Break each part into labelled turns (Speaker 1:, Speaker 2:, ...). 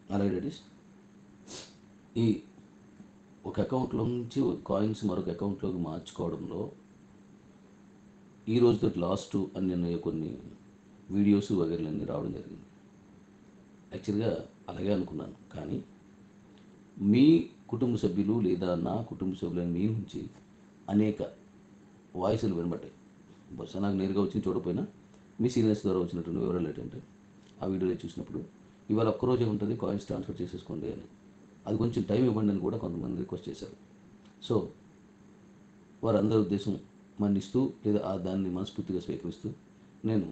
Speaker 1: అలాగే డాడీస్ ఈ ఒక అకౌంట్లో నుంచి కాయిన్స్ మరొక అకౌంట్లోకి మార్చుకోవడంలో ఈ రోజుతో లాస్ట్ అని నేను కొన్ని వీడియోస్ వగైరలన్నీ రావడం జరిగింది యాక్చువల్గా అలాగే అనుకున్నాను కానీ మీ కుటుంబ సభ్యులు లేదా నా కుటుంబ సభ్యులని మీ నుంచి అనేక వాయిస్లు వినబడ్డాయి బహుశా నాకు నేరుగా వచ్చి చూడకపోయినా మీ సీనియర్స్ ద్వారా వచ్చినటువంటి వివరాలు ఏంటంటే ఆ వీడియోలో చూసినప్పుడు ఇవాళ ఒక్కరోజే ఉంటుంది కాయిన్స్ ట్రాన్స్ఫర్ చేసేసుకోండి అని అది కొంచెం టైం ఇవ్వండి అని కూడా కొంతమంది రిక్వెస్ట్ చేశారు సో వారందరి ఉద్దేశం మన్నిస్తూ లేదా ఆ దాన్ని మనస్ఫూర్తిగా స్వీకరిస్తూ నేను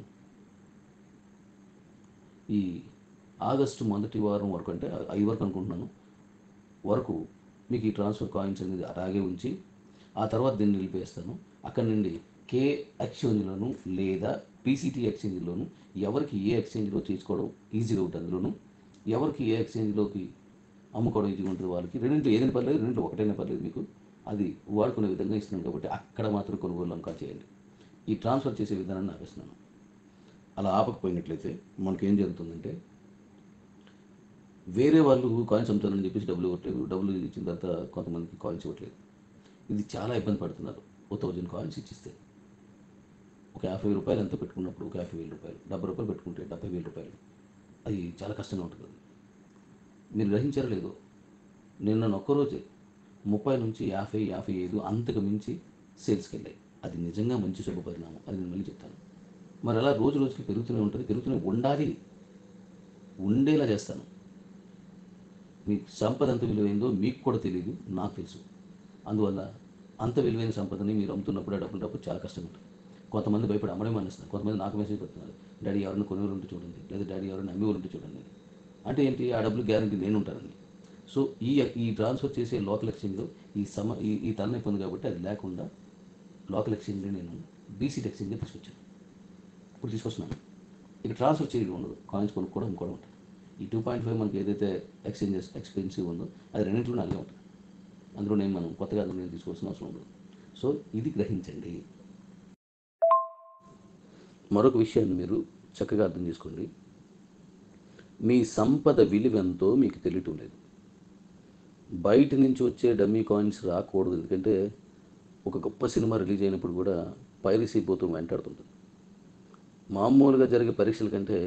Speaker 1: ఈ ఆగస్టు మొదటి వారం వరకు అంటే ఐదు వరకు అనుకుంటున్నాను వరకు మీకు ఈ ట్రాన్స్ఫర్ కాయిన్స్ అనేది అలాగే ఉంచి ఆ తర్వాత దీన్ని నిలిపేస్తాను అక్కడ నుండి కే ఎక్స్చేంజ్లోను లేదా పీసీటీ ఎక్స్చేంజ్లోను ఎవరికి ఏ ఎక్స్చేంజ్లో తీసుకోవడం ఈజీగా ఉంటుంది అందులోను ఎవరికి ఏ ఎక్స్చేంజ్లోకి అమ్ముకోవడం ఈజీగా ఉంటుంది వాళ్ళకి రెండింటిలో ఏదైనా పర్లేదు రెండింటిలో ఒకటైనా పర్లేదు మీకు అది వాడుకునే విధంగా ఇస్తున్నాను కాబట్టి అక్కడ మాత్రం కొనుగోలు అంకా చేయండి ఈ ట్రాన్స్ఫర్ చేసే విధానాన్ని ఆపిస్తున్నాను అలా ఆపకపోయినట్లయితే మనకి ఏం జరుగుతుందంటే వేరే వాళ్ళు కాయిన్స్ అమ్ముతారని చెప్పేసి డబ్బులు ఇవ్వట్లేదు డబ్బులు ఇచ్చిన తర్వాత కొంతమందికి కాయిన్స్ ఇవ్వట్లేదు ఇది చాలా ఇబ్బంది పడుతున్నారు ఓ థౌజండ్ కాయిన్స్ ఇచ్చిస్తే ఒక యాభై రూపాయలు ఎంత పెట్టుకున్నప్పుడు ఒక యాభై వేల రూపాయలు డెబ్బై రూపాయలు పెట్టుకుంటే డెబ్బై వేల రూపాయలు అది చాలా కష్టంగా ఉంటుంది అది. మీరు గ్రహించారో లేదో నిన్న ఒక్కరోజే ముప్పై నుంచి యాభై యాభై ఐదు అంతకు మించి సేల్స్కి వెళ్ళాయి అది నిజంగా మంచి శుభ పరిణామం అది నేను మళ్ళీ చెప్తాను మరి అలా రోజు రోజుకి పెరుగుతూనే ఉంటుంది పెరుగుతూనే ఉండాలి ఉండేలా చేస్తాను మీ సంపద ఎంత విలువైందో మీకు కూడా తెలియదు నాకు తెలుసు అందువల్ల అంత విలువైన సంపదని మీరు అమ్ముతున్నప్పుడు ఆ డబ్బులు డబ్బు చాలా కష్టంగా ఉంటుంది కొంతమంది భయపడి అమ్మడే మానేస్తున్నారు కొంతమంది నాకు మెసేజ్ పెడుతున్నారు డాడీ ఎవరైనా కొనేవాళ్ళు ఉంటే చూడండి లేదా డాడీ ఎవరైనా అమ్మేవాళ్ళు ఉంటే చూడండి అంటే ఏంటి ఆ డబ్బులు గ్యారంటీ నేను ఉంటానండి సో ఈ ఈ ట్రాన్స్ఫర్ చేసే లోకల్ ఎక్స్చేంజ్లో ఈ సమ ఈ ఈ తలనొప్పి ఉంది కాబట్టి అది లేకుండా లోకల్ ఎక్స్చేంజ్లో నేను బీసీటీ ఎక్స్చేంజ్గా తీసుకొచ్చాను ఇప్పుడు తీసుకొస్తున్నాను ఇక ట్రాన్స్ఫర్ చేయడం ఉండదు కాయిన్స్ కొనుక్కోవడం కూడా ఉంటుంది ఈ టూ పాయింట్ ఫైవ్ మనకి ఏదైతే ఎక్స్చేంజెస్ ఎక్స్పెన్సివ్ ఉందో అది రెండింటిలో అలాగే ఉంటుంది అందులో నేను మనం కొత్తగా అందులో నేను తీసుకోవాల్సిన అవసరం ఉండదు సో ఇది గ్రహించండి మరొక విషయాన్ని మీరు చక్కగా అర్థం చేసుకోండి మీ సంపద విలువ ఎంతో మీకు తెలియటం లేదు బయట నుంచి వచ్చే డమ్మీ కాయిన్స్ రాకూడదు ఎందుకంటే ఒక గొప్ప సినిమా రిలీజ్ అయినప్పుడు కూడా పైరసీ పోతూ వెంటాడుతుంటుంది మామూలుగా జరిగే పరీక్షల కంటే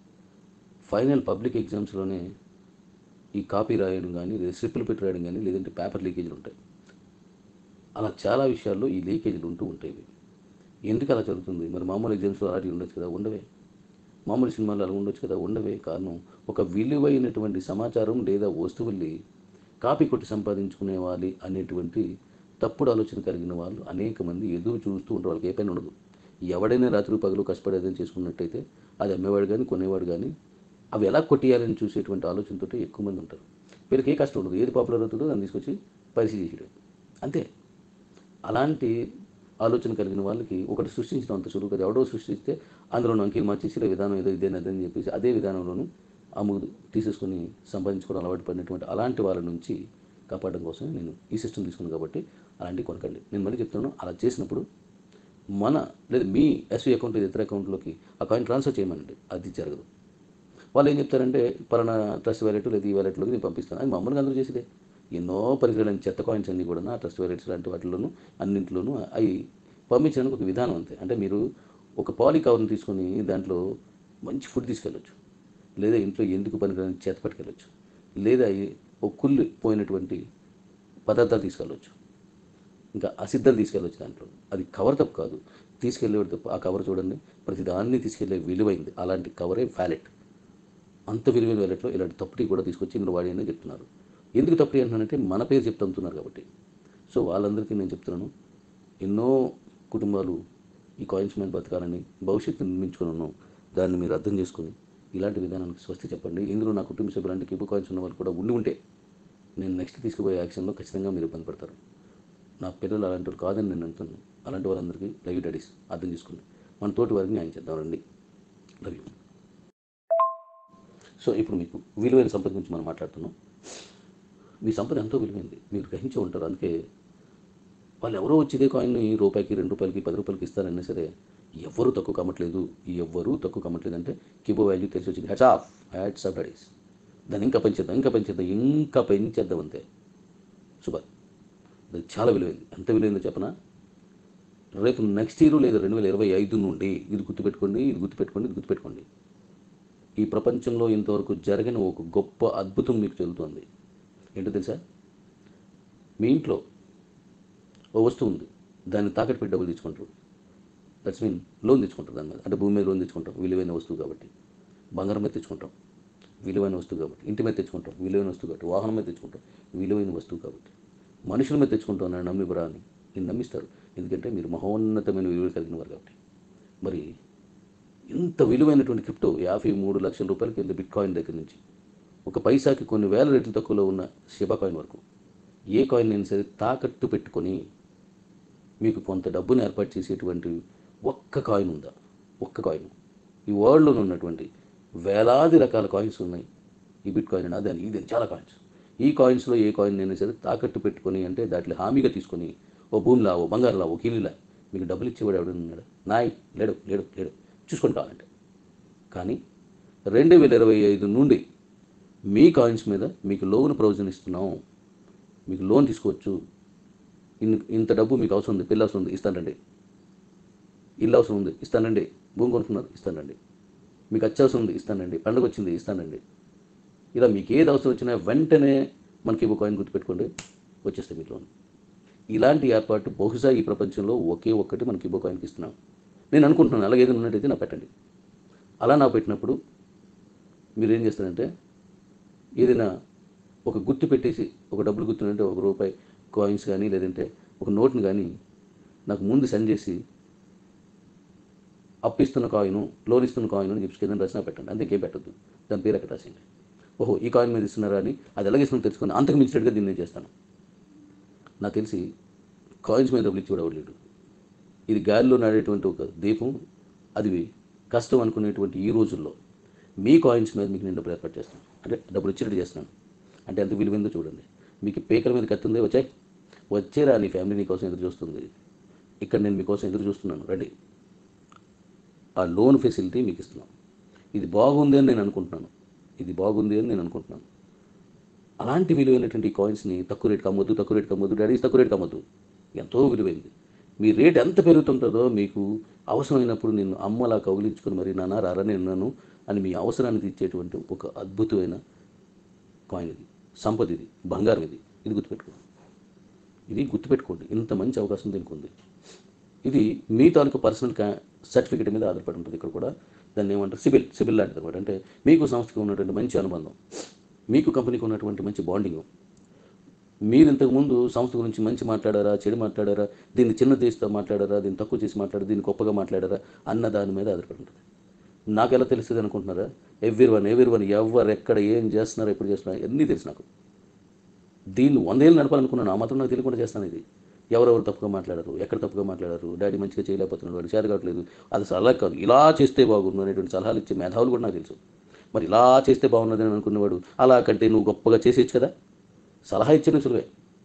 Speaker 1: ఫైనల్ పబ్లిక్ ఎగ్జామ్స్లోనే ఈ కాపీ రాయడం కానీ లేదా స్లిప్పులు పెట్టి రాయడం కానీ లేదంటే పేపర్ లీకేజీలు ఉంటాయి అలా చాలా విషయాల్లో ఈ లీకేజీలు ఉంటూ ఉంటాయి ఇవి. ఎందుకు అలా జరుగుతుంది మరి మామూలు ఎగ్జామ్స్లో అలాంటివి ఉండొచ్చు కదా ఉండవే మామూలు సినిమాలు అలా ఉండొచ్చు కదా ఉండవే కారణం ఒక విలువైనటువంటి సమాచారం లేదా వస్తువుల్ని కాపీ కొట్టి సంపాదించుకునేవాలి అనేటువంటి తప్పుడు ఆలోచన కలిగిన వాళ్ళు అనేక మంది ఎదురు చూస్తూ ఉంటారు వాళ్ళకి ఏ పని ఉండదు ఎవడైనా రాత్రి పగలు కష్టపడేదని చేసుకున్నట్టయితే అది అమ్మేవాడు కానీ కొనేవాడు కానీ అవి ఎలా కొట్టేయాలని చూసేటువంటి ఆలోచనతో ఎక్కువ మంది ఉంటారు వీళ్ళకి ఏ కష్టం ఉండదు ఏది పాపులర్ అవుతుందో దాన్ని తీసుకొచ్చి పరిశీలి చేయడం అంతే అలాంటి ఆలోచన కలిగిన వాళ్ళకి ఒకటి సృష్టించడం అంత సులువు కదా ఎవడో సృష్టిస్తే అందులో అంకెలు మార్చేసి ఇలా విధానం ఏదో ఇదే అదని చెప్పేసి అదే విధానంలోనూ అమ్ము తీసేసుకొని సంపాదించుకోవడం అలవాటు పడినటువంటి అలాంటి వాళ్ళ నుంచి కాపాడడం కోసం నేను ఈ సిస్టమ్ తీసుకున్నాను కాబట్టి అలాంటివి కొనకండి నేను మళ్ళీ చెప్తున్నాను అలా చేసినప్పుడు మన లేదా మీ ఎస్వి అకౌంట్ ఇతర అకౌంట్లోకి ఆ కాయిన్ ట్రాన్స్ఫర్ చేయమనండి అది జరగదు వాళ్ళు ఏం చెప్తారంటే పలానా ట్రస్ట్ వ్యాలెట్ లేదా ఈ వ్యాలెట్లోకి నేను పంపిస్తాను అది మామూలుగా అందరూ చేసేదే ఎన్నో పరికరాలు చెత్త కాయిన్స్ అన్నీ కూడా ఆ ట్రస్ట్ వ్యాలెట్స్ లాంటి వాటిలోనూ అన్నింటిలోనూ అవి పంపించడానికి ఒక విధానం అంతే అంటే మీరు ఒక పాలీ కవర్ని తీసుకొని దాంట్లో మంచి ఫుడ్ తీసుకెళ్ళొచ్చు లేదా ఇంట్లో ఎందుకు పనికిరాని చేత పట్టుకెళ్ళొచ్చు లేదా ఈ- ఒక కుళ్ళు పోయినటువంటి పదార్థాలు తీసుకెళ్ళొచ్చు ఇంకా అసిద్ధాలు తీసుకెళ్ళొచ్చు దాంట్లో అది కవర్ తప్పు కాదు తీసుకెళ్ళేవాడు తప్పు ఆ కవర్ చూడండి ప్రతి దాన్ని తీసుకెళ్లే విలువైంది అలాంటి కవరే వ్యాలెట్ అంత విలువైన వ్యాలెట్లో ఇలాంటి తప్పుటి కూడా తీసుకొచ్చి ఇందులో వాడి అని చెప్తున్నారు ఎందుకు తప్పుటి అంటున్నానంటే మన పేరు చెప్తూ అమ్ముతున్నారు కాబట్టి సో వాళ్ళందరికీ నేను చెప్తున్నాను ఎన్నో కుటుంబాలు ఈ కాయిన్స్ మీద బతకాలని భవిష్యత్తు నిర్మించుకొని ఉన్నాం దాన్ని మీరు అర్థం చేసుకొని ఇలాంటి విధానానికి స్వస్తి చెప్పండి ఇందులో నా కుటుంబ సభ్యులు అంటే కీపు కాయిన్స్ ఉన్న వాళ్ళు కూడా ఉండి ఉంటే నేను నెక్స్ట్ తీసుకుపోయే యాక్షన్లో ఖచ్చితంగా మీరు ఇబ్బంది పడతారు నా పిల్లలు అలాంటి వాళ్ళు కాదని నేను అంటున్నాను అలాంటి వాళ్ళందరికీ లవ్ యూ డాడీస్ అర్థం చేసుకోండి మన తోటి వారికి న్యాయం చేద్దాం రండి లవ్ యూ సో ఇప్పుడు మీకు విలువైన సంపద గురించి మనం మాట్లాడుతున్నాం మీ సంపద ఎంతో విలువైంది మీరు గ్రహించి ఉంటారు అందుకే వాళ్ళు ఎవరో వచ్చేదే కాయిన్ని రూపాయికి రెండు రూపాయలకి పది రూపాయలకి ఇస్తారన్నా సరే ఎవరు తక్కువ కమ్మట్లేదు ఎవ్వరూ తక్కువ కమ్మట్లేదు అంటే కిబో వాల్యూ తెలిసి వచ్చింది hats off hats off daddies దాన్ని ఇంకా పెంచేద్దాం ఇంకా పెంచేద్దాం ఇంకా పెంచేద్దాం అంతే సూపర్ అది చాలా విలువైంది ఎంత విలువైందో చెప్పనా రేపు నెక్స్ట్ ఇయర్ లేదా రెండు వేల ఇరవై ఐదు నుండి ఇది గుర్తుపెట్టుకోండి ఇది గుర్తుపెట్టుకోండి ఇది గుర్తుపెట్టుకోండి ఈ ప్రపంచంలో ఇంతవరకు జరిగిన ఒక గొప్ప అద్భుతం మీకు చెల్లుతోంది ఏంటో తెలుసా మీ ఇంట్లో ఓ వస్తువు ఉంది దాన్ని తాకట్టు పెట్టి డబ్బులు తెచ్చుకుంటారు దట్స్ మీన్ లోన్ తెచ్చుకుంటారు దాని మీద అంటే భూమి మీద లోన్ తెచ్చుకుంటాం విలువైన వస్తువు కాబట్టి బంగారం మీద తెచ్చుకుంటాం విలువైన వస్తువు కాబట్టి ఇంటి మీద తెచ్చుకుంటాం విలువైన వస్తువు కాబట్టి వాహనం మీద తెచ్చుకుంటాం విలువైన వస్తువు కాబట్టి మనుషుల మీద తెచ్చుకుంటాం నన్ను నమ్మిబరా అని నేను నమ్మిస్తారు ఎందుకంటే మీరు మహోన్నతమైన విలువ కలిగిన వారు కాబట్టి మరి ఇంత విలువైనటువంటి క్రిప్టో యాభై మూడు లక్షల రూపాయలకి వెళ్ళి బిట్ కాయిన్ దగ్గర నుంచి ఒక పైసాకి కొన్ని వేల రెట్లు తక్కువలో ఉన్న శిబా కాయిన్ వరకు ఏ కాయిన్ అయినా సరే తాకట్టు పెట్టుకొని మీకు కొంత డబ్బును ఏర్పాటు చేసేటువంటి ఒక్క కాయిన్ ఉందా ఒక్క కాయిన్ ఈ వరల్డ్లో ఉన్నటువంటి వేలాది రకాల కాయిన్స్ ఉన్నాయి ఈ బిట్ కాయిన్ అని అదని ఇది చాలా కాయిన్స్ ఈ కాయిన్స్లో ఏ కాయిన్ అయినా సరే తాకట్టు పెట్టుకొని అంటే దాంట్లో హామీగా తీసుకొని ఓ భూమిలా ఓ బంగారులా ఓ కిల్లులా మీకు డబ్బులు ఇచ్చేవాడు ఎవడైనా ఉన్నాడు నాయ్ లేడు లేడు లేడు చూసుకొని కావాలంటే కానీ రెండు వేల ఇరవై ఐదు నుండి మీ కాయిన్స్ మీద మీకు లోన్ ప్రొవిజన్ ఇస్తున్నాం మీకు లోన్ తీసుకోవచ్చు ఇన్ ఇంత డబ్బు మీకు అవసరం ఉంది పిల్ల అవసరం ఉంది ఇస్తానండి ఇల్లు అవసరం ఉంది ఇస్తానండి భూమి కొనుక్కున్నారు ఇస్తానండి మీకు అత్యవసరం ఉంది ఇస్తానండి పండుగ వచ్చింది ఇస్తానండి ఇలా మీకు ఏది అవసరం వచ్చినా వెంటనే మనకి ఒక కాయిన్ గుర్తుపెట్టుకోండి వచ్చేస్తే మీకు లోన్ ఇలాంటి ఏర్పాటు బహుశా ఈ ప్రపంచంలో ఒకే ఒక్కటి మనకి ఇబో కాయిన్కి ఇస్తున్నాం నేను అనుకుంటున్నాను అలాగే ఏదైనా ఉన్నట్టయితే నాకు పెట్టండి అలా నాకు పెట్టినప్పుడు మీరు ఏం చేస్తారంటే ఏదైనా ఒక గుర్తు పెట్టేసి ఒక డబ్బులు గుర్తుంటే ఒక రూపాయి కాయిన్స్ కానీ లేదంటే ఒక నోట్ని కానీ నాకు ముందు సెండ్ చేసి అప్పిస్తున్న కాయిన్ లోన్ ఇస్తున్న కాయిన్ అని చెప్పి కింద రాసినా పెట్టండి అంతే ఇంకేం పెట్టద్దు దాని పేరు అక్కడ రాసేయండి ఓహో ఈ కాయిన్ మీద ఇస్తున్నారా అని అది ఎలాగ ఇస్తున్నా తెలుసుకొని అంతకు మించినట్టుగా దీన్ని నేను చేస్తాను నాకు తెలిసి కాయిన్స్ మీద డబ్బులు ఇచ్చేవాడు ఎవడు లేడు ఇది గాలిలో నాడేటువంటి ఒక దీపం అది కష్టం అనుకునేటువంటి ఈ రోజుల్లో మీ కాయిన్స్ మీద మీకు నేను డబ్బులు ఏర్పాటు చేస్తాను అంటే డబ్బులు ఇచ్చినట్టు చేస్తున్నాను అంటే ఎంత విలువైందో చూడండి మీకు పేకల మీద కత్తుందే వచ్చాయి వచ్చేరా నీ ఫ్యామిలీ నీ కోసం ఎదురు చూస్తుంది ఇక్కడ నేను మీకోసం ఎదురు చూస్తున్నాను రండి ఆ లోన్ ఫెసిలిటీ మీకు ఇస్తున్నాం ఇది బాగుంది అని నేను అనుకుంటున్నాను ఇది బాగుంది అని నేను అనుకుంటున్నాను అలాంటి విలువైనటువంటి కాయిన్స్ని తక్కువ రేటుకి అమ్మొద్దు తక్కువ రేటుకి అమ్మొద్దు డాడీస్ తక్కువ రేటుకి అమ్మొద్దు ఎంతో విలువైంది మీ రేట్ ఎంత పెరుగుతుంటుందో మీకు అవసరమైనప్పుడు నేను అమ్మలా కౌగిలించుకొని మరి నాన్న రారా నేను అని మీ అవసరాన్ని తీర్చేటువంటి ఒక అద్భుతమైన కాయిన్ ఇది సంపద ఇది బంగారం ఇది ఇది గుర్తుపెట్టుకోండి ఇది గుర్తుపెట్టుకోండి ఇంత మంచి అవకాశం దీనికి ఉంది ఇది మీ తాలూకు పర్సనల్ కా సర్టిఫికేట్ మీద ఆధారపడి ఉంటుంది ఇక్కడ కూడా దాన్ని ఏమంటారు సిబిల్ సిబిల్ లాంటిది అనమాట అంటే మీకు సంస్థకు ఉన్నటువంటి మంచి అనుబంధం మీకు కంపెనీకి ఉన్నటువంటి మంచి బాండింగ్ మీరు ఇంతకుముందు సంస్థ గురించి మంచి మాట్లాడారా చెడు మాట్లాడారా దీన్ని చిన్న తీస్తా మాట్లాడారా దీన్ని తక్కువ చేసి మాట్లాడారా దీన్ని గొప్పగా మాట్లాడారా అన్న దాని మీద ఆధారపడి ఉంటుంది నాకు ఎలా తెలుస్తుంది అనుకుంటున్నారా ఎవ్రీ వన్ ఎవ్రీ వన్ ఎవరు ఎక్కడ ఏం చేస్తున్నారో ఎప్పుడు చేస్తున్నారో అన్నీ తెలుసు నాకు దీన్ని వందేళ్ళు నడపాలనుకున్నాను ఆ మాత్రం నాకు తెలియకుండా చేస్తాను ఇది ఎవరెవరు తప్పుగా మాట్లాడారు ఎక్కడ తప్పుగా మాట్లాడారు డాడీ మంచిగా చేయలేకపోతున్నాడు వాడు చేత కావట్లేదు అది అసలు అలా కాదు ఇలా చేస్తే బాగుండు అనేటువంటి సలహాలు ఇచ్చే మేధావులు కూడా నాకు తెలుసు మరి ఇలా చేస్తే బాగున్నది అని అనుకునేవాడు అలా కంటే నువ్వు గొప్పగా చేసేయచ్చు కదా సలహా ఇచ్చిన సులువే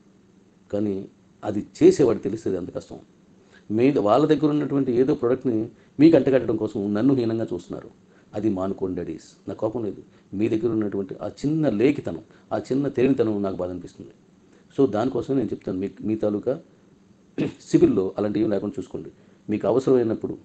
Speaker 1: కానీ అది చేసేవాడు తెలుస్తుంది అంత కష్టం మీ వాళ్ళ దగ్గర ఉన్నటువంటి ఏదో ప్రోడక్ట్ని మీకు అంటగట్టడం కోసం నన్ను హీనంగా చూస్తున్నారు అది మానుకోండి డాడీస్ నా కోపం లేదు మీ దగ్గర ఉన్నటువంటి ఆ చిన్న లేఖితనం ఆ చిన్న తెలివితనం నాకు బాధ అనిపిస్తుంది సో దానికోసం నేను చెప్తాను మీ మీ తాలూకా సివిల్లో అలాంటివి ఏం లేకుండా చూసుకోండి మీకు అవసరమైనప్పుడు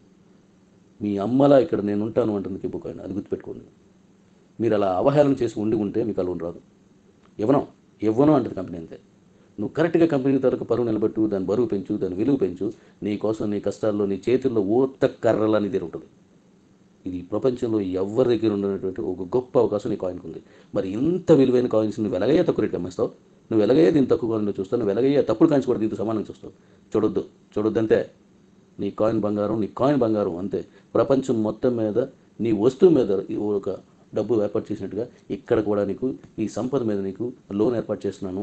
Speaker 1: మీ అమ్మలా ఇక్కడ నేను ఉంటాను అంటుంది కిబుక్ ఆయన అది గుర్తుపెట్టుకోండి మీరు అలా అవహేళన చేసి ఉండి ఉంటే మీకు అలా రాదు ఇవ్వను ఇవ్వను అంటుంది కంపెనీ అంతే నువ్వు కరెక్ట్గా కంపెనీ తరకు పరువు నిలబెట్టు దాని బరువు పెంచు దాని విలువ పెంచు నీ కోసం నీ కష్టాల్లో నీ చేతుల్లో ఓత కర్రలు అనేది ఉంటుంది ఇది ప్రపంచంలో ఎవరి దగ్గర ఉండనటువంటి ఒక గొప్ప అవకాశం నీ కాయిన్కి ఉంది మరి ఇంత విలువైన కాయిన్స్ నువ్వు ఎలాగయ్యా తక్కువ రేట్ అమ్మేస్తావు నువ్వు ఎలాగయ్యా దీన్ని తక్కువ కాయిన్లో చూస్తావు నువ్వు ఎలాగయ్యా తప్పుడు కాయిన్స్ కూడా దీంతో సమానంగా చూస్తావు చూడొద్దు చూడొద్దు అంతే నీ కాయిన్ బంగారం నీ కాయిన్ బంగారం అంతే ప్రపంచం మొత్తం మీద నీ వస్తువు మీద ఈ ఒక డబ్బు ఏర్పాటు చేసినట్టుగా ఇక్కడ కూడా నీకు ఈ సంపద మీద నీకు లోన్ ఏర్పాటు చేస్తున్నాను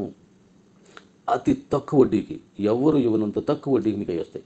Speaker 1: అతి తక్కువ వడ్డీకి ఎవరు ఇవ్వనంత తక్కువ వడ్డీకి మీకు అవి వస్తాయి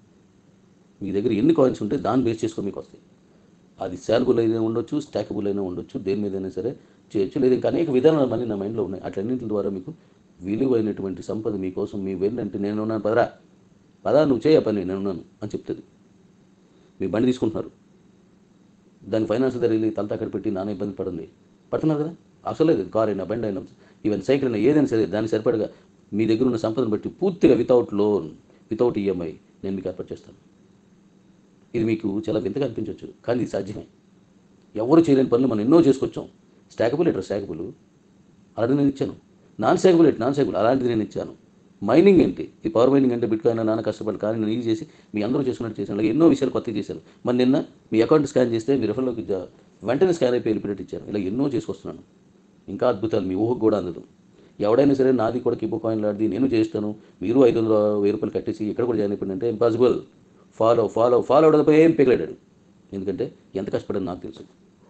Speaker 1: మీ దగ్గర ఎన్ని కాయిన్స్ ఉంటే దాన్ని బేస్ చేసుకొని మీకు వస్తాయి అది శాలబుల్ అయినా ఉండొచ్చు స్టాకబుల్ అయినా ఉండొచ్చు దేని మీదైనా సరే చేయొచ్చు లేదా ఇంకా అనేక విధానాలు మళ్ళీ నా మైండ్లో ఉన్నాయి అట్లన్నింటి ద్వారా మీకు విలువైనటువంటి సంపద మీకోసం మీ వెళ్ళంటే నేను ఉన్నాను పదరా పదా నువ్వు చేయ పని నేను ఉన్నాను అని చెప్తుంది మీ బండి తీసుకుంటున్నారు దాని ఫైనాన్స్ ధర వెళ్ళి తలతా అక్కడ పెట్టి నాన్న ఇబ్బంది పడింది పడుతున్నారు కదా అసలు లేదు కార్ అయినా బండి అయినా ఈవెన్ సైకిల్ అయినా ఏదైనా సరే దాన్ని సరిపడగా మీ దగ్గర ఉన్న సంపదను బట్టి పూర్తిగా వితౌట్ లోన్ వితౌట్ ఈఎంఐ నేను మీకు ఏర్పాటు చేస్తాను ఇది మీకు చాలా వింతగా అనిపించవచ్చు కానీ ఇది సాధ్యమే ఎవరు చేయలేని పనులు మనం ఎన్నో చేసుకొచ్చాం స్టాకబుల్ ఎట్రా స్టాకబుల్ అలాంటిది నేను ఇచ్చాను non stackable at non stackable అలాంటిది నేను ఇచ్చాను మైనింగ్ ఏంటి ఈ పవర్ మైనింగ్ అంటే బిట్ కాయిన్ నాన్న కష్టపడి కానీ నేను ఇది చేసి మీ అందరూ చేసుకున్నట్టు చేశాను అలాగే ఎన్నో విషయాలు కొత్తగా చేశాను మరి నిన్న మీ అకౌంట్ స్కాన్ చేస్తే మీ రెఫర్లోకి జా- వెంటనే స్కాన్ అయిపోయి వెళ్ళిపోయినట్టు ఇచ్చాను ఇలా ఎన్నో చేసుకొస్తున్నాను ఇంకా అద్భుతాలు మీ ఊహకు కూడా అందదు ఎవడైనా సరే నాది కూడా కిబో కాయిన్ లాంటిది నేను చేస్తాను మీరు ఐదు వందల వెయ్యి రూపాయలు కట్టేసి ఇక్కడ కూడా జాయిన్ అయిపోయిందంటే ఇంపాసిబుల్ ఫాలో ఫాలో ఫాలో అవడంపై ఏం పిగలాడాడు ఎందుకంటే ఎంత కష్టపడని నాకు తెలుసు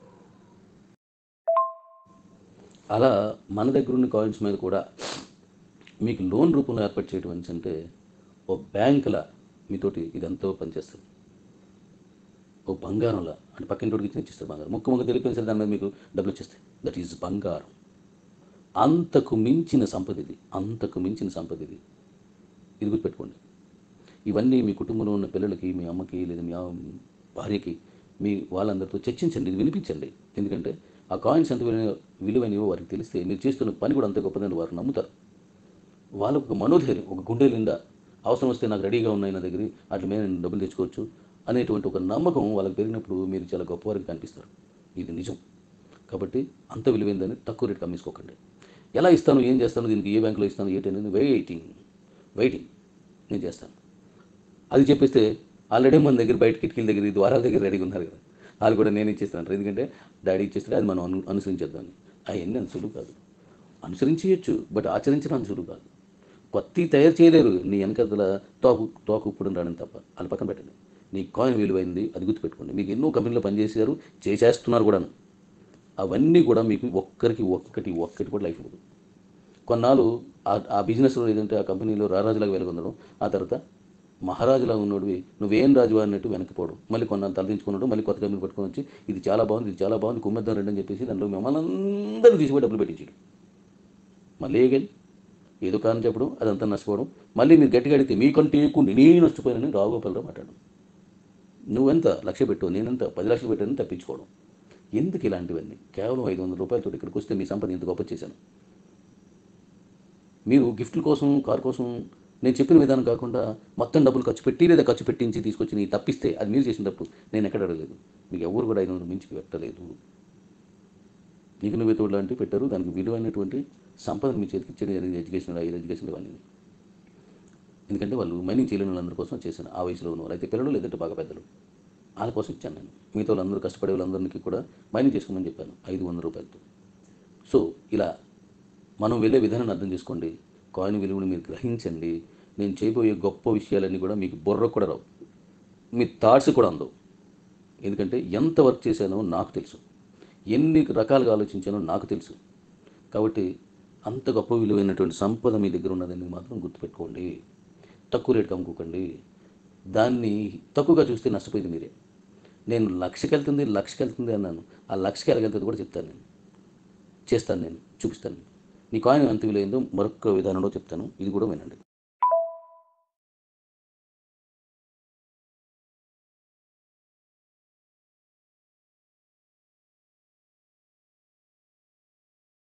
Speaker 1: అలా మన దగ్గర ఉన్న కాయిన్స్ మీద కూడా మీకు లోన్ రూపంలో ఏర్పాటు చేయడం అనేసి అంటే ఓ బ్యాంకుల మీతోటి ఇదంతా పనిచేస్తుంది ఓ బంగారంలా అంటే పక్కింటోడికి ఇచ్చిన ఇచ్చేస్తారు బంగారం ముక్కు ముక్క తెలిపిన సరే దాని మీద మీకు డబ్బులు వచ్చేస్తాయి దట్ ఈజ్ బంగారం అంతకు మించిన సంపద ఇది అంతకు మించిన సంపద ఇది ఇది గుర్తుపెట్టుకోండి ఇవన్నీ మీ కుటుంబంలో ఉన్న పిల్లలకి మీ అమ్మకి లేదా మీ ఆ- భార్యకి మీ వాళ్ళందరితో చర్చించండి ఇది వినిపించండి ఎందుకంటే ఆ కాయిన్స్ ఎంత విలువ విలువైనవో వారికి తెలిస్తే మీరు చేస్తున్న పని కూడా అంత గొప్పదని వారు నమ్ముతారు వాళ్ళకు ఒక మనోధైర్యం ఒక గుండె నిండా అవసరం వస్తే నాకు రెడీగా ఉన్నాయి నా దగ్గర అట్ల మీద నేను డబ్బులు తెచ్చుకోవచ్చు అనేటువంటి ఒక నమ్మకం వాళ్ళకి పెరిగినప్పుడు మీరు చాలా గొప్పవారికి కనిపిస్తారు ఇది నిజం కాబట్టి అంత విలువైందని తక్కువ రేటుకి అమ్మేసుకోకండి ఎలా ఇస్తాను ఏం చేస్తాను దీనికి ఏ బ్యాంకులో ఇస్తాను ఏంటి అనేది వెయిటింగ్ వెయిటింగ్ నేను చేస్తాను అది చెప్పేస్తే ఆల్రెడీ మన దగ్గర బయట కిటికీల దగ్గర ఈ ద్వారాల దగ్గర రెడీగా ఉన్నారు కదా వాళ్ళు కూడా నేను ఇచ్చేస్తాను ఎందుకంటే డాడీ ఇచ్చేస్తే అది మనం అను అనుసరించేద్దాం అవన్నీ అంత సులువు కాదు అనుసరించేయచ్చు బట్ ఆచరించడం అంత సులువు కాదు కొత్త తయారు చేయలేరు నీ వెనకదల తోకు తోకు ఇప్పుడు రావడం తప్ప అది పక్కన పెట్టండి నీ కాయిన్ విలువైంది అది గుర్తుపెట్టుకోండి మీకు ఎన్నో కంపెనీలో పనిచేసారు చేసేస్తున్నారు కూడాను అవన్నీ కూడా మీకు ఒక్కరికి ఒక్కటి ఒక్కటి కూడా లైఫ్ ఇవ్వదు కొన్నాళ్ళు ఆ- ఆ బిజినెస్లో ఏదంటే ఆ కంపెనీలో రారాజులాగా వెలుగొందడం ఆ తర్వాత మహారాజులా ఉన్నోడివి నువ్వేం రాజు అన్నట్టు వెనక్కిపోవడం మళ్ళీ కొన్నాళ్ళు తలదించుకున్నాడు మళ్ళీ కొత్త కంపెనీ పట్టుకొని వచ్చి ఇది చాలా బాగుంది ఇది చాలా బాగుంది కుమ్మెద్దాం రండి అని చెప్పేసి దాంట్లో మిమ్మల్ని అందరూ తీసిపోయి డబ్బులు పెట్టించాడు మళ్ళీ ఏగలి ఏదో కారణం చెప్పడం అదంతా నష్టపోవడం మళ్ళీ మీరు గట్టిగా అడిగితే మీకంటే ఎక్కువ నేను నష్టపోయానని రావుగోపాలరావు మాట్లాడడం నువ్వెంత లక్ష పెట్టు నేనెంత పది లక్షలు పెట్టానని తప్పించుకోవడం ఎందుకు ఇలాంటివన్నీ కేవలం ఐదు వందల రూపాయలతో ఇక్కడికి వస్తే మీ సంపద ఇంత గొప్ప చేశాను మీరు గిఫ్ట్ల కోసం కార్ కోసం నేను చెప్పిన విధానం కాకుండా మొత్తం డబ్బులు ఖర్చు పెట్టి లేదా ఖర్చు పెట్టించి తీసుకొచ్చి నీ తప్పిస్తే అది మీరు చేసిన తప్పు నేను ఎక్కడ అడగలేదు మీకు ఎవరు కూడా ఐదు వందలు మించి పెట్టలేదు నీకు నువ్వే తోడు లాంటివి పెట్టారు దానికి విలువైనటువంటి సంపద మీ చేతికి ఇచ్చేది ఎడ్యుకేషన్ ఐదు ఎడ్యుకేషన్ ఇవన్నీ ఎందుకంటే వాళ్ళు మైనింగ్ చేయలేని వాళ్ళందరి కోసం చేశాను ఆ వయసులో ఉన్న వాళ్ళు అయితే పిల్లలు లేదంటే బాగా పెద్దలు వాళ్ళ కోసం ఇచ్చాను నేను మిగతా వాళ్ళందరూ కష్టపడే వాళ్ళందరికీ కూడా మైనింగ్ చేసుకోమని చెప్పాను ఐదు వందల రూపాయలతో సో ఇలా మనం వెళ్ళే విధానాన్ని అర్థం చేసుకోండి కాయిన్ విలువను మీరు గ్రహించండి నేను చేయబోయే గొప్ప విషయాలన్నీ కూడా మీకు బుర్ర కూడా రావు మీ థాట్స్ కూడా అందవు ఎందుకంటే ఎంత వర్క్ చేశానో నాకు తెలుసు ఎన్ని రకాలుగా ఆలోచించానో నాకు తెలుసు కాబట్టి అంత గొప్ప విలువైనటువంటి సంపద మీ దగ్గర ఉన్నదని మాత్రం గుర్తుపెట్టుకోండి తక్కువ రేటుకి అమ్ముకోకండి దాన్ని తక్కువగా చూస్తే నష్టపోయింది మీరే నేను లక్షకి వెళ్తుంది లక్షకి వెళ్తుంది అన్నాను ఆ లక్షకి ఎలాగెళ్తుంది కూడా చెప్తాను నేను చేస్తాను నేను చూపిస్తాను నీ కాయిన్ ఎంత విలువైందో మరొక విధానంలో చెప్తాను ఇది కూడా వినండి